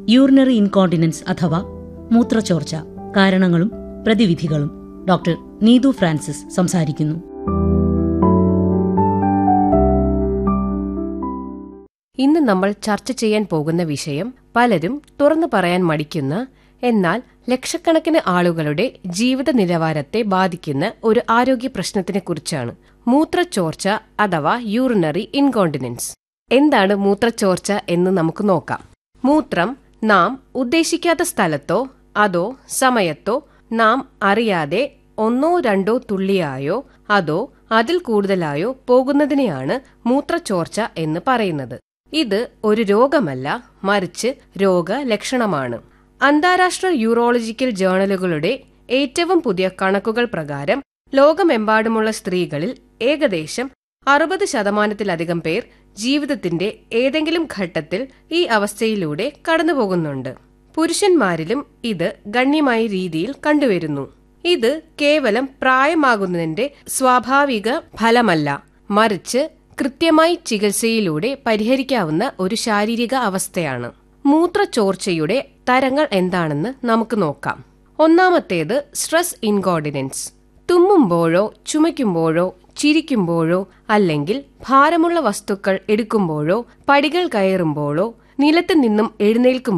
urinary incontinence അഥവാ മൂത്രച്ചോർച്ച കാരണങ്ങളും പ്രതിവിധികളും doctor Neethu Francis സംസാരിക്കുന്നു ഇന്ന് നമ്മൾ ചർച്ച ചെയ്യാൻ പോകുന്ന വിഷയം പലരും തുറന്നു പറയാൻ മടിക്കുന്ന എന്നാൽ ലക്ഷക്കണക്കിന് ആളുകളുടെ ജീവിത നിലവാരത്തെ ബാധിക്കുന്ന ഒരു ആരോഗ്യ പ്രശ്നത്തിനെ കുറിച്ചാണ് മൂത്രച്ചോർച്ച അഥവാ യൂറിനറി ഇൻകോണ്ടിനൻസ് എന്താണ് മൂത്രച്ചോർച്ച എന്ന് നമുക്ക് നോക്കാം മൂത്രം നാം ഉദ്ദേശിക്കാത്ത സ്ഥലത്തോ അതോ സമയത്തോ നാം അറിയാതെ ഒന്നോ രണ്ടോ തുള്ളിയായോ അതോ അതിൽ കൂടുതലായോ പോകുന്നതിനെയാണ് മൂത്രച്ചോർച്ച എന്ന് പറയുന്നത് ഇത് ഒരു രോഗമല്ല മറിച്ച് രോഗലക്ഷണമാണ് അന്താരാഷ്ട്ര യൂറോളജിക്കൽ ജേണലുകളുടെ ഏറ്റവും പുതിയ കണക്കുകൾ പ്രകാരം ലോകമെമ്പാടുമുള്ള സ്ത്രീകളിൽ ഏകദേശം അറുപത് ശതമാനത്തിലധികം പേർ ജീവിതത്തിന്റെ ഏതെങ്കിലും ഘട്ടത്തിൽ ഈ അവസ്ഥയിലൂടെ കടന്നുപോകുന്നുണ്ട് പുരുഷന്മാരിലും ഇത് ഗണ്യമായ രീതിയിൽ കണ്ടുവരുന്നു ഇത് കേവലം പ്രായമാകുന്നതിന്റെ സ്വാഭാവിക ഫലമല്ല മറിച്ച് കൃത്യമായി ചികിത്സയിലൂടെ പരിഹരിക്കാവുന്ന ഒരു ശാരീരിക അവസ്ഥയാണ് മൂത്രച്ചോർച്ചയുടെ തരങ്ങൾ എന്താണെന്ന് നമുക്ക് നോക്കാം ഒന്നാമത്തേത് സ്ട്രെസ് ഇൻകോർഡിനൻസ് തുമ്മുമ്പോഴോ ചുമയ്ക്കുമ്പോഴോ ചിരിക്കുമ്പോഴോ അല്ലെങ്കിൽ ഭാരമുള്ള വസ്തുക്കൾ എടുക്കുമ്പോഴോ പടികൾ കയറുമ്പോഴോ നിലത്ത് നിന്നും എഴുന്നേൽക്കുമ്പോൾ